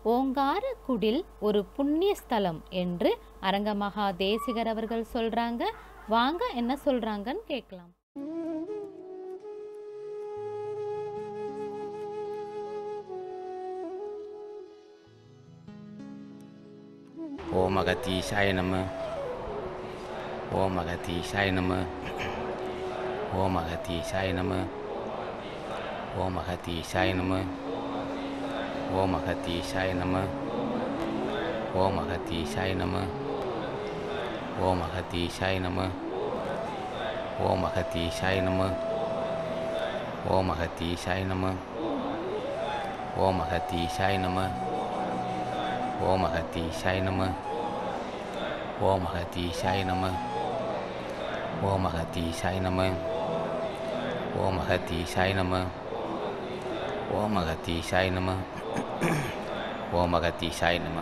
ஓங்கார குடில் ஒரு புண்ணிய ஸ்தலம் என்று அரங்கமகா தேசிகர் அவர்கள் சொல்றாங்க வாங்க என்ன சொல்றாங்கன்னு கேட்கலாம் ஓம் அகத்தீஷாய நம ஓம் அகத்தீஷாய நம ஓம் அகத்தீஷாய நம ஓம் அகத்தீஷாய நம ஓம் அகத்தீஷாய நம ஓம் அகத்தீஷாய நம ஓம் அகத்தீஷாய நம ஓம் அகத்தீஷாய நம ஓம் அகத்தீஷாய நம ஓம் அகத்தீஷாய நம ஓம் அகத்தீஷாய நம ஓம் அகத்தீஷாய நம ஓம் அகத்தீஷாய நம ஓம் அகத்தீஷாய நம ஓம் அகத்தீஷாய நம ஓம் அகத்தீஷாய நம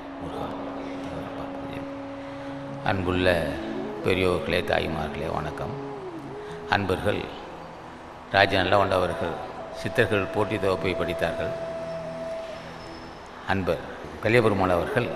அன்புள்ள பெரியோர்களே தாய்மார்களே வணக்கம் அன்பர்கள் ராஜ நல்லவண்டவர்கள் சித்தர்கள் போட்டி தொகுப்பை படித்தார்கள் அன்பர் கலியபெருமாள் அவர்கள்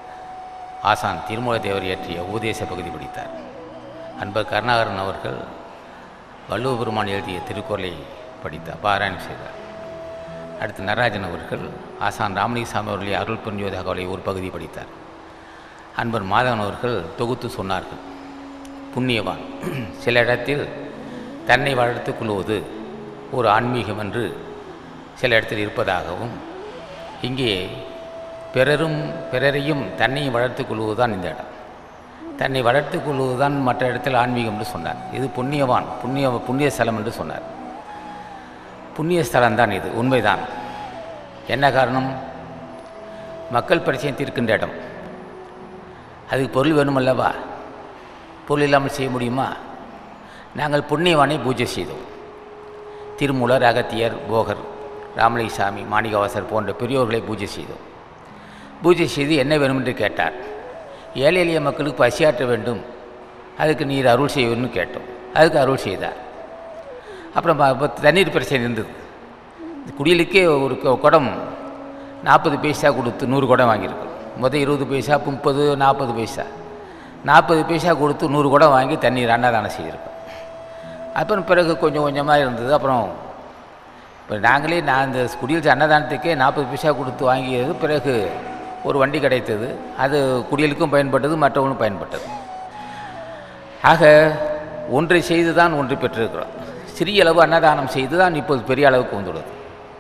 ஆசான் திருமூல தேவர் இயற்றிய உபதேச பகுதி படித்தார் அன்பர் கருணாகரன் அவர்கள் வள்ளுவ பெருமான் எழுதிய திருக்குறளை படித்தார் பாராயணம் செய்தார் அடுத்து நடராஜன் அவர்கள் ஆசான் ராமலிங்கசாமி அவர்களுடைய அருள் புரிஞ்ச தகவலை ஒரு பகுதி படித்தார் அன்பர் மாதவன் அவர்கள் தொகுத்து சொன்னார்கள் புண்ணியவான் சில இடத்தில் தன்னை வளர்த்து கொள்வது ஒரு ஆன்மீகம் என்று சில இடத்தில் இருப்பதாகவும் இங்கே பிறரும் பிறரையும் தன்னையும் வளர்த்து கொள்வதுதான் இந்த இடம் தன்னை வளர்த்து கொள்வதுதான் மற்ற இடத்தில் ஆன்மீகம் என்று சொன்னார் இது புண்ணியவான் புண்ணிய புண்ணிய ஸ்தலம் என்று சொன்னார் புண்ணிய ஸ்தலம்தான் இது உண்மைதான் என்ன காரணம் மக்கள் பிரச்சனை தீர்க்கின்ற இடம் அதுக்கு பொருள் வேணுமல்லவா பொருள் இல்லாமல் செய்ய முடியுமா நாங்கள் புண்ணியவானை பூஜை செய்தோம் திருமூலர் அகத்தியர் போகர் ராமலிங்கசாமி மாணிகவாசர் போன்ற பெரியோர்களை பூஜை செய்தோம் பூஜை செய்து என்ன வேணும் என்று கேட்டார் ஏழை எளிய மக்களுக்கு பசியாற்ற வேண்டும் அதுக்கு நீர் அருள் செய்யணும்னு கேட்டோம் அதுக்கு அருள் செய்தார் அப்புறம் ப- இப்ப தண்ணீர் பிரச்சனை இருந்தது இந்த குடிலுக்கே ஒரு கொ- குடம் நாற்பது பைசா கொடுத்து நூறு குடம் வாங்கியிருக்கோம் மொதல் இருபது பைசா முப்பது நாற்பது பைசா நாற்பது பைசா கொடுத்து நூறு குடம் வாங்கி தண்ணீர் அன்னதானம் செய்திருக்கோம் அப்புறம் பிறகு கொஞ்சம் கொஞ்சமாக இருந்தது அப்புறம் இப்போ நாங்களே நான் இந்த குடியிருக்க அன்னதானத்துக்கே நாற்பது பைசா கொடுத்து வாங்கியது பிறகு ஒரு வண்டி கிடைத்தது அது குடியலுக்கும் பயன்பட்டது மற்றவங்களும் பயன்பட்டது ஆக ஒன்றை செய்து தான் ஒன்று பெற்றிருக்கிறோம் சிறிய அளவு அன்னதானம் செய்து தான் இப்போது பெரிய அளவுக்கு வந்துள்ளது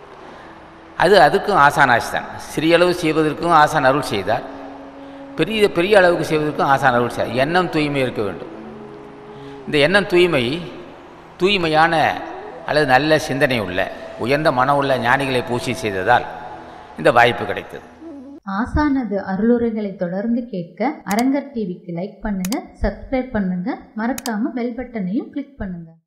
அது அதுக்கும் ஆசான் ஆசி தான் சிறிய அளவு செய்வதற்கும் ஆசான் அருள் செய்தார் பெரிய பெரிய அளவுக்கு செய்வதற்கும் ஆசான் அருள் செய்தார் எண்ணம் தூய்மை இருக்க வேண்டும் இந்த எண்ணம் தூய்மை தூய்மையான அல்லது நல்ல சிந்தனை உள்ள உயர்ந்த மனம் உள்ள ஞானிகளை பூசி செய்ததால் இந்த வாய்ப்பு கிடைத்தது ஆசானது அருளுரைகளை தொடர்ந்து கேட்க அரங்கர் டிவிக்கு லைக் பண்ணுங்க சப்ஸ்கிரைப் பண்ணுங்க மறக்காம பெல் பட்டனையும் கிளிக் பண்ணுங்க